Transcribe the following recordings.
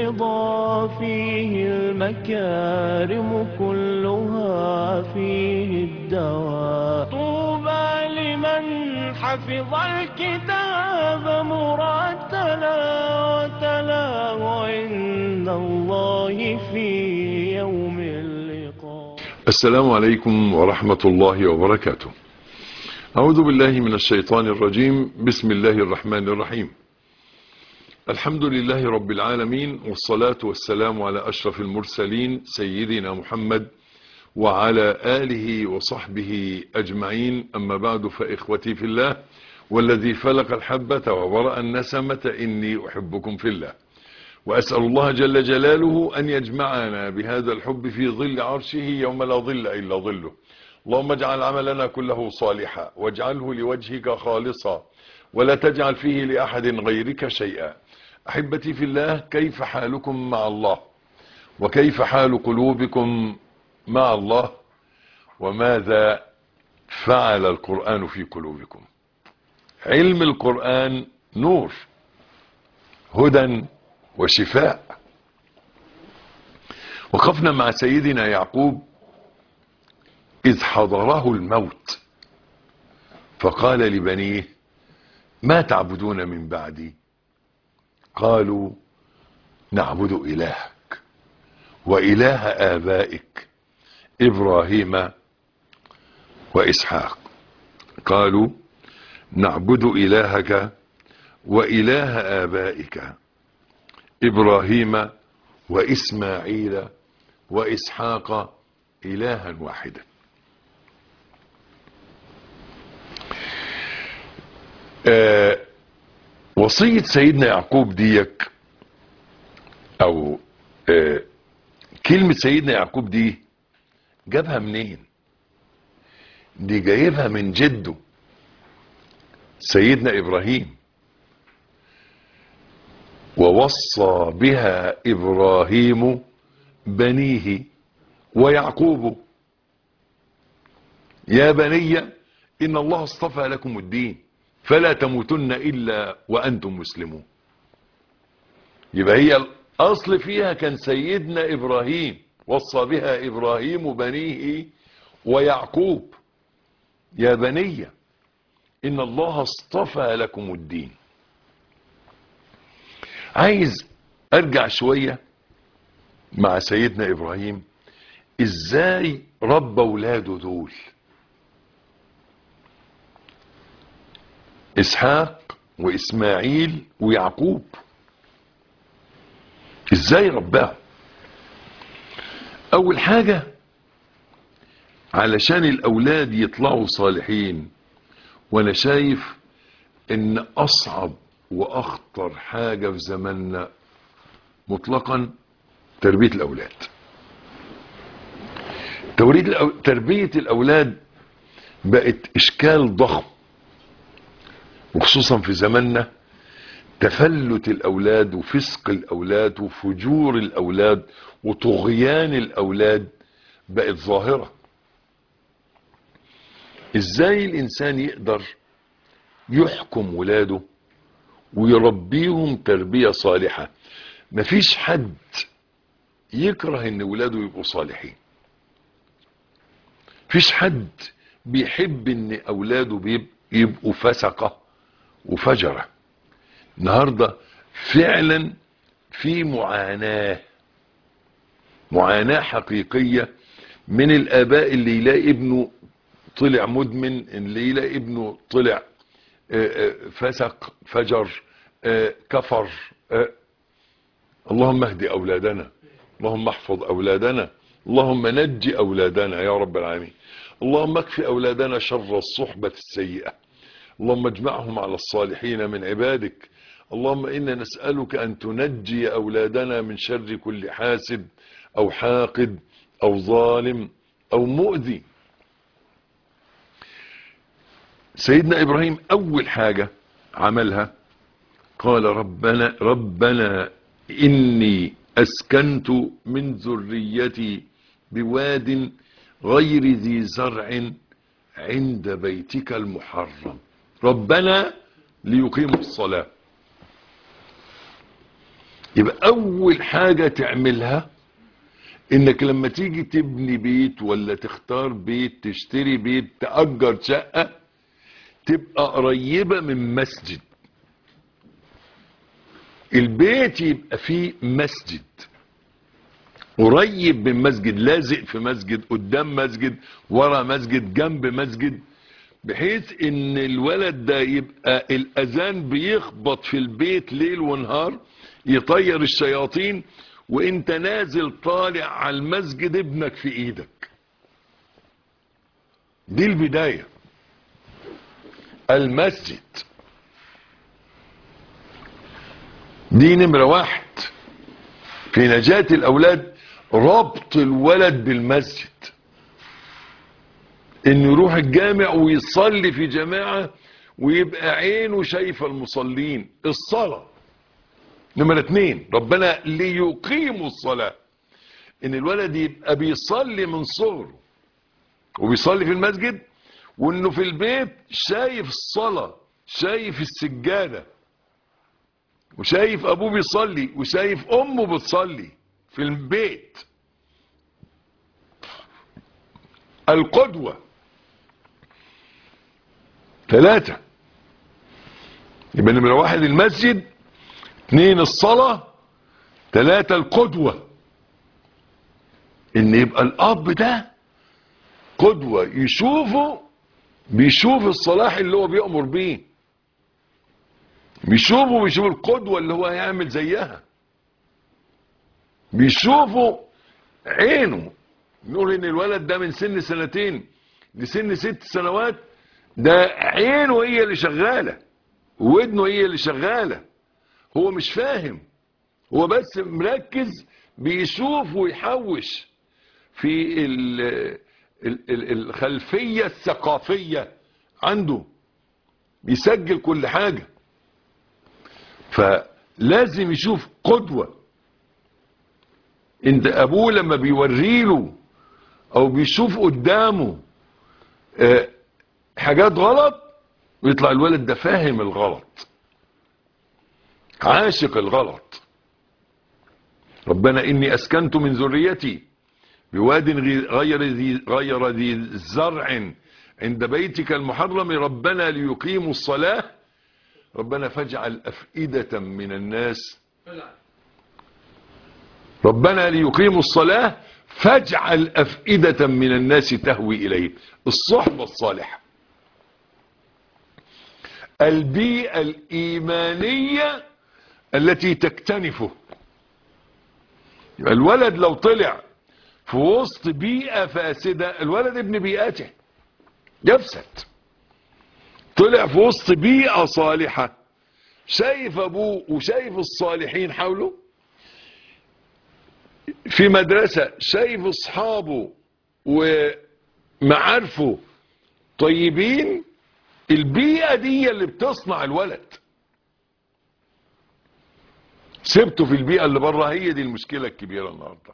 الرضا فيه المكارم كلها فيه الدواء طوبى لمن حفظ الكتاب مرتلا وتلاه عند الله في يوم اللقاء السلام عليكم ورحمة الله وبركاته أعوذ بالله من الشيطان الرجيم بسم الله الرحمن الرحيم الحمد لله رب العالمين والصلاة والسلام على أشرف المرسلين سيدنا محمد وعلى آله وصحبه أجمعين أما بعد فإخوتي في الله والذي فلق الحبة وبرأ النسمة إني أحبكم في الله وأسأل الله جل جلاله أن يجمعنا بهذا الحب في ظل عرشه يوم لا ظل إلا ظله اللهم اجعل عملنا كله صالحا واجعله لوجهك خالصا ولا تجعل فيه لأحد غيرك شيئا أحبتي في الله كيف حالكم مع الله وكيف حال قلوبكم مع الله وماذا فعل القرآن في قلوبكم علم القرآن نور هدى وشفاء وقفنا مع سيدنا يعقوب إذ حضره الموت فقال لبنيه ما تعبدون من بعدي قالوا نعبد إلهك وإله آبائك إبراهيم وإسحاق قالوا نعبد إلهك وإله آبائك إبراهيم وإسماعيل وإسحاق إلها واحدا آه وصية سيدنا يعقوب ديك أو آه كلمة سيدنا يعقوب دي جابها منين دي جايبها من جده سيدنا إبراهيم ووصى بها إبراهيم بنيه ويعقوب يا بني إن الله اصطفى لكم الدين فلا تموتن إلا وأنتم مسلمون يبقى هي الأصل فيها كان سيدنا إبراهيم وصى بها إبراهيم بنيه ويعقوب يا بني إن الله اصطفى لكم الدين عايز ارجع شوية مع سيدنا ابراهيم ازاي ربى ولاده دول اسحاق واسماعيل ويعقوب ازاي رباهم اول حاجة علشان الاولاد يطلعوا صالحين وانا شايف ان اصعب واخطر حاجة في زماننا مطلقا تربية الاولاد تربية الاولاد بقت اشكال ضخم وخصوصا في زماننا تفلت الاولاد وفسق الاولاد وفجور الاولاد وطغيان الاولاد بقت ظاهرة ازاي الانسان يقدر يحكم ولاده ويربيهم تربية صالحة مفيش حد يكره ان ولاده يبقوا صالحين مفيش حد بيحب ان اولاده يبقوا فسقة وفجرة النهاردة فعلا في معاناة معاناة حقيقية من الاباء اللي يلاقي ابنه طلع مدمن اللي يلاقي ابنه طلع فسق فجر كفر اللهم اهدي أولادنا اللهم احفظ أولادنا اللهم نجي أولادنا يا رب العالمين اللهم اكفي أولادنا شر الصحبة السيئة اللهم اجمعهم على الصالحين من عبادك اللهم إنا نسألك أن تنجي أولادنا من شر كل حاسد أو حاقد أو ظالم أو مؤذي سيدنا إبراهيم أول حاجة عملها قال ربنا ربنا إني أسكنت من ذريتي بواد غير ذي زرع عند بيتك المحرم ربنا ليقيموا الصلاة يبقى اول حاجة تعملها انك لما تيجي تبني بيت ولا تختار بيت تشتري بيت تأجر شقة تبقى قريبة من مسجد البيت يبقى فيه مسجد قريب من مسجد لازق في مسجد قدام مسجد ورا مسجد جنب مسجد بحيث ان الولد ده يبقى الاذان بيخبط في البيت ليل ونهار يطير الشياطين وانت نازل طالع على المسجد ابنك في ايدك دي البداية المسجد دي نمرة واحد في نجاة الاولاد ربط الولد بالمسجد انه يروح الجامع ويصلي في جماعة ويبقى عينه شايفة المصلين الصلاة نمرة اتنين ربنا ليقيموا الصلاة ان الولد يبقى بيصلي من صغره وبيصلي في المسجد وانه في البيت شايف الصلاة شايف السجادة وشايف ابوه بيصلي وشايف امه بتصلي في البيت القدوة ثلاثة يبقى نمرة واحد المسجد اثنين الصلاة ثلاثة القدوة ان يبقى الاب ده قدوة يشوفه بيشوف الصلاح اللي هو بيأمر بيه بيشوفه بيشوف القدوة اللي هو هيعمل زيها بيشوفه عينه نقول ان الولد ده من سن سنتين لسن ست سنوات ده عينه هي اللي شغالة ودنه هي اللي شغالة هو مش فاهم هو بس مركز بيشوف ويحوش في ال ال ال الخلفية الثقافية عنده بيسجل كل حاجة فلازم يشوف قدوة انت ابوه لما بيوريله او بيشوف قدامه اه حاجات غلط ويطلع الولد ده فاهم الغلط عاشق الغلط ربنا اني اسكنت من ذريتي بواد غير ذي غير ذي زرع عند بيتك المحرم ربنا ليقيموا الصلاة ربنا فاجعل أفئدة من الناس ربنا ليقيموا الصلاة فاجعل أفئدة من الناس تهوي إليه الصحبة الصالحة البيئة الإيمانية التي تكتنفه الولد لو طلع في وسط بيئة فاسدة الولد ابن بيئته يفسد طلع في وسط بيئة صالحة شايف ابوه وشايف الصالحين حوله في مدرسة شايف اصحابه ومعارفه طيبين البيئة دي اللي بتصنع الولد سبته في البيئة اللي بره هي دي المشكلة الكبيرة النهاردة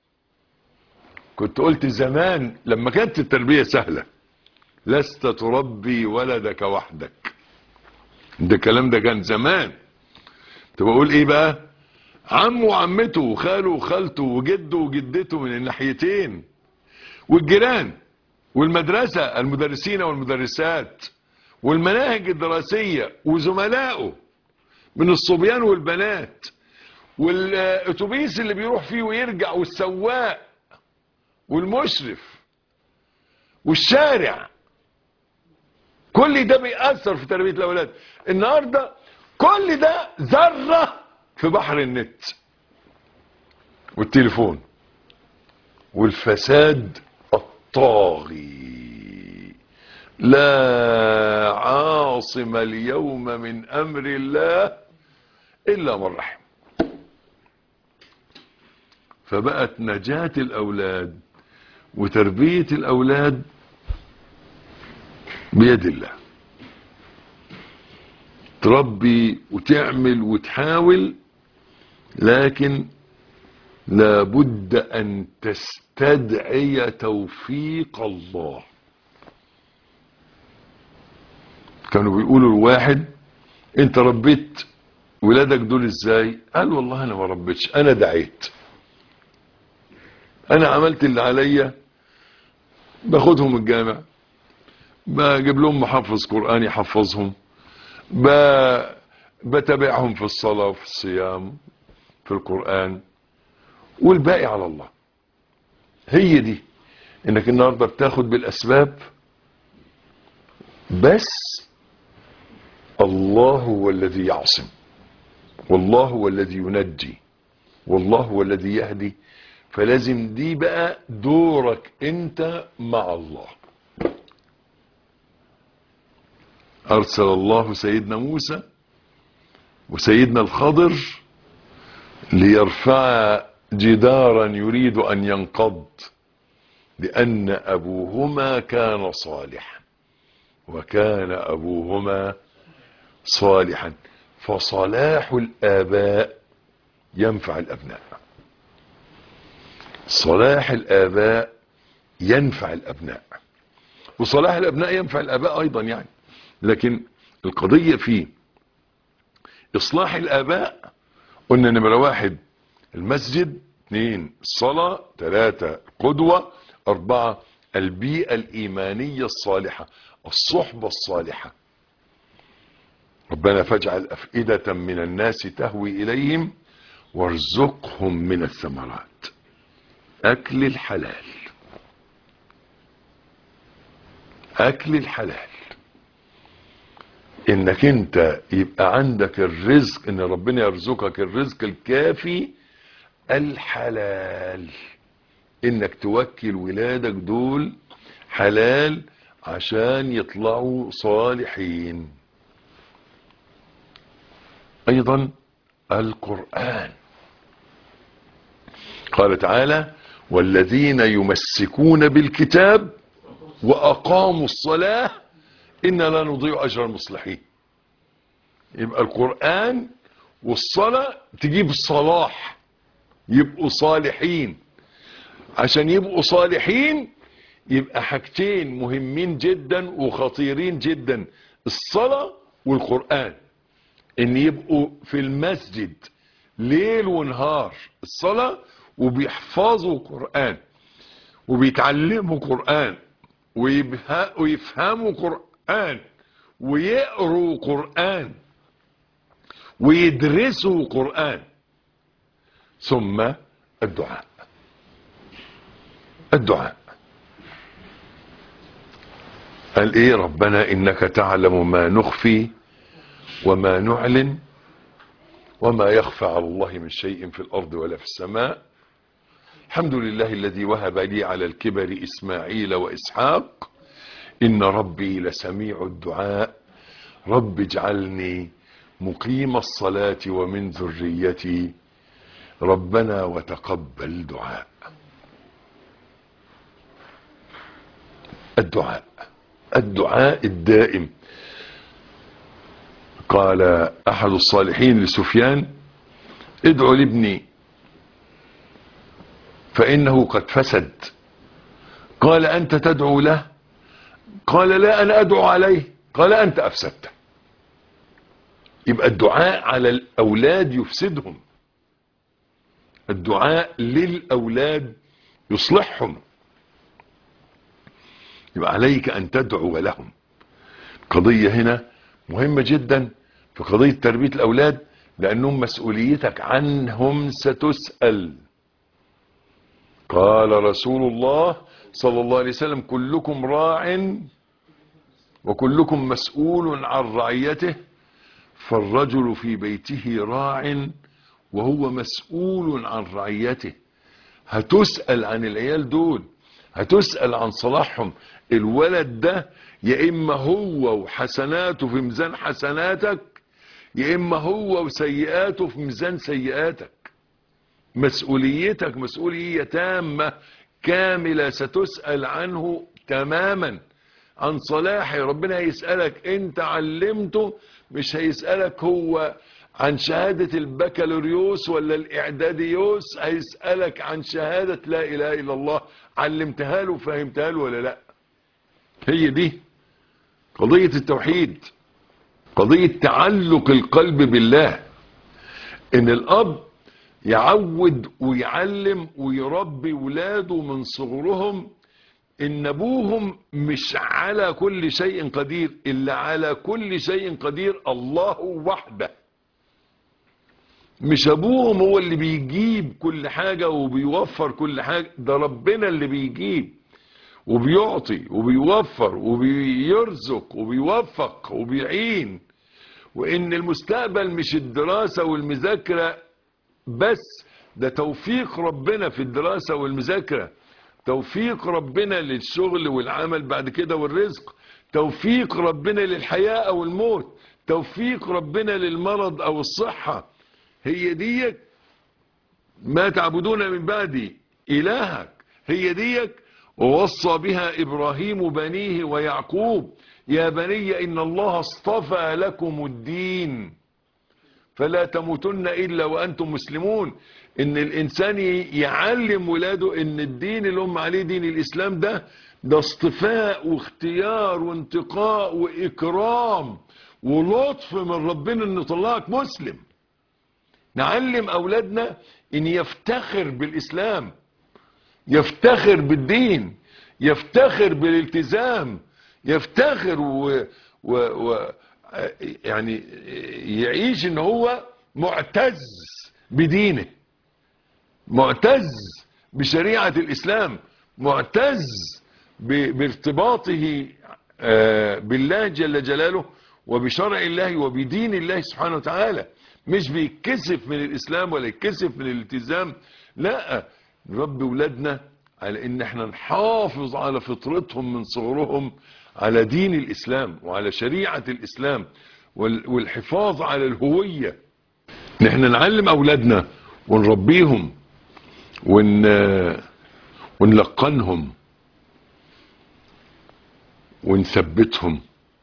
كنت قلت زمان لما كانت التربية سهلة لست تربي ولدك وحدك ده الكلام ده كان زمان طب اقول ايه بقى عمه وعمته وخاله وخالته وجده وجدته من الناحيتين والجيران والمدرسة المدرسين والمدرسات والمناهج الدراسية وزملائه من الصبيان والبنات والاتوبيس اللي بيروح فيه ويرجع والسواق والمشرف والشارع كل ده بيأثر في تربية الأولاد النهاردة كل ده ذرة في بحر النت والتليفون والفساد الطاغي لا عاصم اليوم من أمر الله إلا من رحم فبقت نجاة الأولاد وتربية الأولاد بيد الله تربي وتعمل وتحاول لكن لابد أن تستدعي توفيق الله كانوا بيقولوا الواحد انت ربيت ولادك دول ازاي قال والله انا ما ربيتش انا دعيت انا عملت اللي عليا باخدهم الجامع بجيب لهم محفظ قرآن يحفظهم ب... بتابعهم في الصلاة وفي الصيام في القرآن والباقي على الله هي دي انك النهارده بتاخد بالاسباب بس الله هو الذي يعصم والله هو الذي ينجي والله هو الذي يهدي فلازم دي بقى دورك انت مع الله ارسل الله سيدنا موسى وسيدنا الخضر ليرفع جدارا يريد ان ينقض لان ابوهما كان صالحا وكان ابوهما صالحا فصلاح الاباء ينفع الابناء صلاح الاباء ينفع الابناء وصلاح الابناء ينفع الاباء ايضا يعني لكن القضية في اصلاح الاباء قلنا نمرة واحد المسجد اثنين الصلاة ثلاثة قدوة اربعة البيئة الايمانية الصالحة الصحبة الصالحة ربنا فاجعل افئدة من الناس تهوي اليهم وارزقهم من الثمرات اكل الحلال اكل الحلال انك انت يبقى عندك الرزق ان ربنا يرزقك الرزق الكافي الحلال انك توكل ولادك دول حلال عشان يطلعوا صالحين ايضا القرآن قال تعالى والذين يمسكون بالكتاب واقاموا الصلاة إنا لا نضيع أجر المصلحين يبقى القرآن والصلاة تجيب الصلاح يبقوا صالحين عشان يبقوا صالحين يبقى حاجتين مهمين جدا وخطيرين جدا الصلاة والقرآن ان يبقوا في المسجد ليل ونهار الصلاة وبيحفظوا قرآن وبيتعلموا قرآن ويفهموا قرآن ويقروا قرآن ويدرسوا قرآن ثم الدعاء الدعاء قال ايه ربنا انك تعلم ما نخفي وما نعلن وما يخفى على الله من شيء في الارض ولا في السماء الحمد لله الذي وهب لي على الكبر اسماعيل واسحاق ان ربي لسميع الدعاء رب اجعلني مقيم الصلاة ومن ذريتي ربنا وتقبل دعاء الدعاء الدعاء الدائم قال احد الصالحين لسفيان ادعو لابني فانه قد فسد قال انت تدعو له قال لا انا ادعو عليه قال انت افسدته يبقى الدعاء على الاولاد يفسدهم الدعاء للاولاد يصلحهم يبقى عليك ان تدعو لهم قضية هنا مهمة جدا في قضية تربية الاولاد لانهم مسؤوليتك عنهم ستسأل قال رسول الله صلى الله عليه وسلم كلكم راع وكلكم مسؤول عن رعيته فالرجل في بيته راع وهو مسؤول عن رعيته هتسأل عن العيال دول هتسأل عن صلاحهم الولد ده يا اما هو وحسناته في ميزان حسناتك يا اما هو وسيئاته في ميزان سيئاتك مسؤوليتك مسؤولية تامة كاملة ستسأل عنه تماما عن صلاحه ربنا هيسألك انت علمته مش هيسألك هو عن شهادة البكالوريوس ولا الاعداديوس هيسألك عن شهادة لا اله الا الله علمتها له فهمتها له ولا لا هي دي قضية التوحيد قضية تعلق القلب بالله ان الاب يعود ويعلم ويربي ولاده من صغرهم ان ابوهم مش على كل شيء قدير الا على كل شيء قدير الله وحده مش ابوهم هو اللي بيجيب كل حاجة وبيوفر كل حاجة ده ربنا اللي بيجيب وبيعطي وبيوفر وبيرزق وبيوفق وبيعين وان المستقبل مش الدراسة والمذاكرة بس ده توفيق ربنا في الدراسة والمذاكرة توفيق ربنا للشغل والعمل بعد كده والرزق توفيق ربنا للحياة او الموت توفيق ربنا للمرض او الصحة هي ديك ما تعبدون من بعدي إلهك هي ديك ووصى بها إبراهيم بنيه ويعقوب يا بني إن الله اصطفى لكم الدين فلا تموتن إلا وأنتم مسلمون إن الإنسان يعلم ولاده إن الدين اللي هم عليه دين الإسلام ده ده اصطفاء واختيار وانتقاء وإكرام ولطف من ربنا إنه طلعك مسلم نعلم أولادنا إن يفتخر بالإسلام يفتخر بالدين يفتخر بالالتزام يفتخر و, و, و يعني يعيش ان هو معتز بدينه معتز بشريعة الإسلام معتز ب- بارتباطه آه، بالله جل جلاله وبشرع الله وبدين الله سبحانه وتعالى مش بيتكسف من الإسلام ولا يتكسف من الالتزام لا نربي ولادنا على ان احنا نحافظ على فطرتهم من صغرهم على دين الإسلام وعلى شريعة الإسلام وال- والحفاظ على الهوية ان احنا نعلم أولادنا ونربيهم ون ونلقنهم ونثبتهم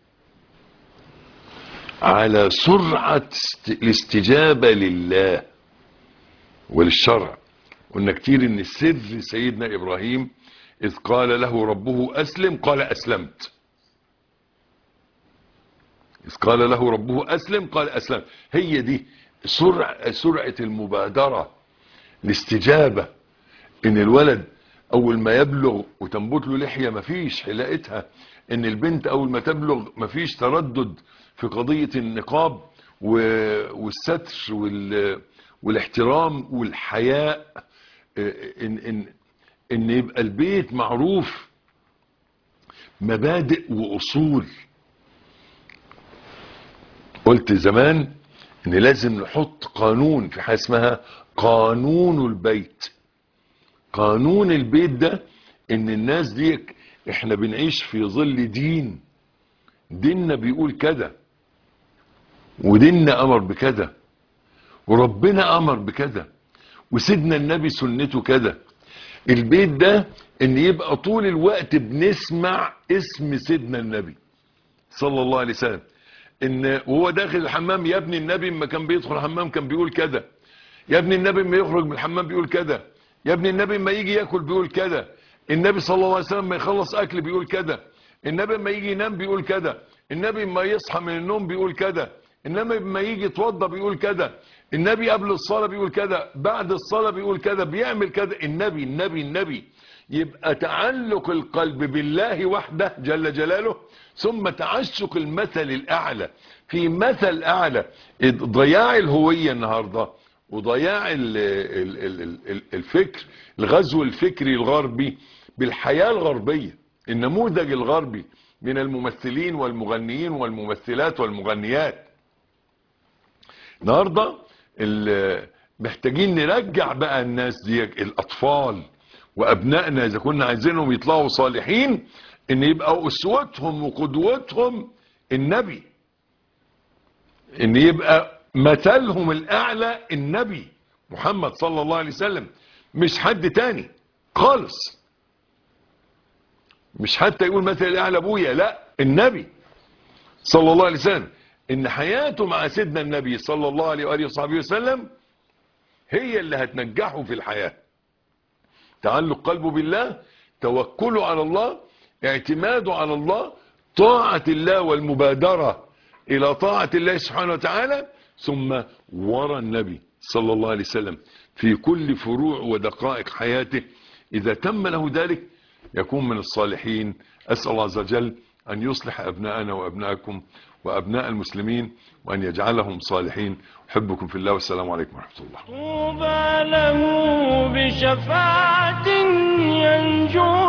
على سرعة است- الاستجابة لله وللشرع قلنا كتير ان السر سيدنا ابراهيم اذ قال له ربه اسلم قال اسلمت اذ قال له ربه اسلم قال اسلمت هي دي سرعة, سرعة المبادرة الاستجابة ان الولد اول ما يبلغ وتنبت له لحية مفيش حلاقتها ان البنت اول ما تبلغ مفيش تردد في قضية النقاب و- والستر وال- والاحترام والحياء ان, إن, ان يبقى البيت معروف مبادئ واصول قلت زمان ان لازم نحط قانون في حاجه اسمها قانون البيت قانون البيت ده ان الناس دي احنا بنعيش في ظل دين ديننا بيقول كده وديننا امر بكده وربنا امر بكده وسيدنا النبي سنته كده البيت ده ان يبقى طول الوقت بنسمع اسم سيدنا النبي صلى الله عليه وسلم ان وهو داخل الحمام يا ابن النبي اما كان بيدخل الحمام كان بيقول كده يا ابن النبي اما يخرج من الحمام بيقول كده يا ابن النبي اما يجي ياكل بيقول كده النبي صلى الله عليه وسلم ما يخلص اكل بيقول كده النبي اما يجي ينام بيقول كده النبي اما يصحى من النوم بيقول كده النبي اما يجي يتوضى بيقول كده النبي قبل الصلاة بيقول كده بعد الصلاة بيقول كده بيعمل كده النبي النبي النبي يبقى تعلق القلب بالله وحده جل جلاله ثم تعشق المثل الأعلى في مثل أعلى ضياع الهوية النهاردة وضياع ال- ال- ال- ال- الفكر الغزو الفكري الغربي بالحياة الغربية النموذج الغربي من الممثلين والمغنيين والممثلات والمغنيات النهارده ال- محتاجين نرجع بقى الناس دي الاطفال وابنائنا اذا كنا عايزينهم يطلعوا صالحين ان يبقى اسوتهم وقدوتهم النبي ان يبقى مثلهم الاعلى النبي محمد صلى الله عليه وسلم مش حد تاني خالص مش حتى يقول مثل الاعلى ابويا لا النبي صلى الله عليه وسلم ان حياته مع سيدنا النبي صلى الله عليه واله وصحبه وسلم هي اللي هتنجحه في الحياه تعلق قلبه بالله توكله على الله اعتماده على الله طاعة الله والمبادرة إلى طاعة الله سبحانه وتعالى ثم ورا النبي صلى الله عليه وسلم في كل فروع ودقائق حياته إذا تم له ذلك يكون من الصالحين أسأل الله عز وجل أن يصلح أبناءنا وأبناءكم وأبناء المسلمين وأن يجعلهم صالحين أحبكم في الله والسلام عليكم ورحمة الله طوبى له بشفاعة ينجو